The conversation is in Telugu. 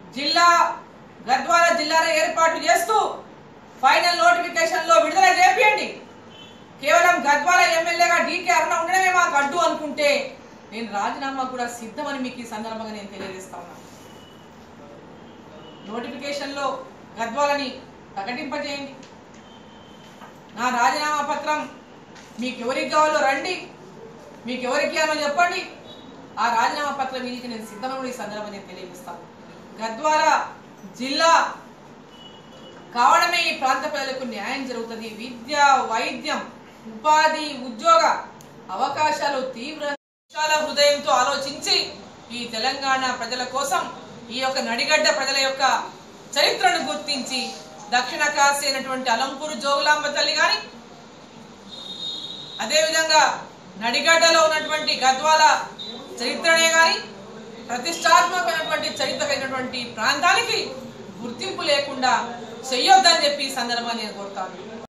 జిల్లా గద్వాల జిల్లాలో ఏర్పాటు చేస్తూ ఫైనల్ నోటిఫికేషన్ లో విడుదల చేపియండి కేవలం గద్వాల ఎమ్మెల్యేగా డీకే అరుణ ఉండడమే మాకు అడ్డు అనుకుంటే నేను రాజీనామా కూడా సిద్ధమని మీకు ఈ సందర్భంగా నేను తెలియజేస్తా ఉన్నాను నోటిఫికేషన్ లో గద్వాలని ప్రకటింపజేయండి నా రాజీనామా పత్రం మీకు ఎవరికి కావాలో రండి మీకు ఎవరికి ఇవ్వాలో చెప్పండి ఆ రాజీనామా పత్రం మీకు నేను సిద్ధమని కూడా ఈ సందర్భంగా నేను తెలియజేస్తాను గద్వాల జిల్లా కావడమే ఈ ప్రాంత ప్రజలకు న్యాయం జరుగుతుంది విద్య వైద్యం ఉపాధి ఉద్యోగ అవకాశాలు తీవ్ర విశాల హృదయంతో ఆలోచించి ఈ తెలంగాణ ప్రజల కోసం ఈ యొక్క నడిగడ్డ ప్రజల యొక్క చరిత్రను గుర్తించి దక్షిణ కాశీ అయినటువంటి అలంపూరు జోగులాంబ తల్లి గాని అదేవిధంగా నడిగడ్డలో ఉన్నటువంటి గద్వాల చరిత్రనే గాని ప్రతిష్టాత్మకమైనటువంటి చరిత్ర కలిగినటువంటి ప్రాంతానికి గుర్తింపు లేకుండా చెయ్యొద్దని చెప్పి ఈ సందర్భంగా నేను కోరుతాను